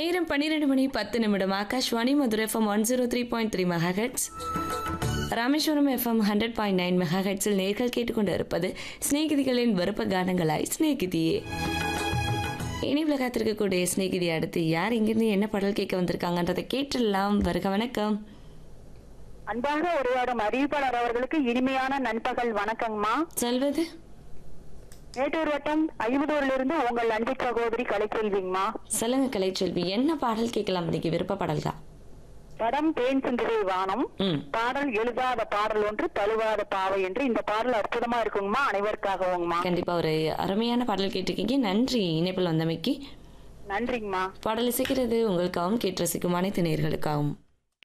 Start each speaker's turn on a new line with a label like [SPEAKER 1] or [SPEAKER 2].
[SPEAKER 1] நேரம் பன்னிரெண்டு மணி பத்து நிமிடம் Akashvani Madurai FM one zero three point three megahertz Rameswaram FM hundred point nine மெகாஹெட்ஸில் நேர்கள் கேட்டுக்கொண்டு இருப்பது சிநேகிதிகளின் விருப்ப கானங்களாய் சிநேகிதியே இனிவில் காத்திருக்கக்கூடிய சிநேகிதி அடுத்து யார் இங்கிருந்து என்ன பாடல் கேட்க வந்திருக்காங்கன்றதை கேட்டுடலாம் வருக வணக்கம்
[SPEAKER 2] அன்பாக உரையாடும் அறிவிப்பாளர் அவர்களுக்கு இனிமையான நண்பகல் வணக்கங்கம்மா
[SPEAKER 1] சொல்வது
[SPEAKER 2] மேட்டூர் வட்டம் ஐம்பதூர்ல இருந்து உங்கள் அன்பு சகோதரி கலைச்செல்விங்கம்மா
[SPEAKER 1] சொல்லுங்க கலைச்செல்வி என்ன பாடல் கேட்கலாம் இன்னைக்கு விருப்ப பாடல் தான்
[SPEAKER 2] படம் தேன் சிந்துவை வானம்
[SPEAKER 1] ம்
[SPEAKER 2] பாடல் எழுதாத பாடல் ஒன்று தழுவாத பாவை என்று இந்த பாடல் அற்புதமா இருக்குங்கம்மா அனைவருக்காகவுங்கம்மா
[SPEAKER 1] கண்டிப்பா ஒரு அருமையான பாடல் கேட்டிருக்கீங்க நன்றி இணைப்பில் வந்தமைக்கு
[SPEAKER 2] நன்றிங்கம்மா
[SPEAKER 1] பாடல் இசைக்கிறது உங்களுக்காகவும் கேட்டு ரசிக்கும் அனைத்து நேர்களுக்காகவும்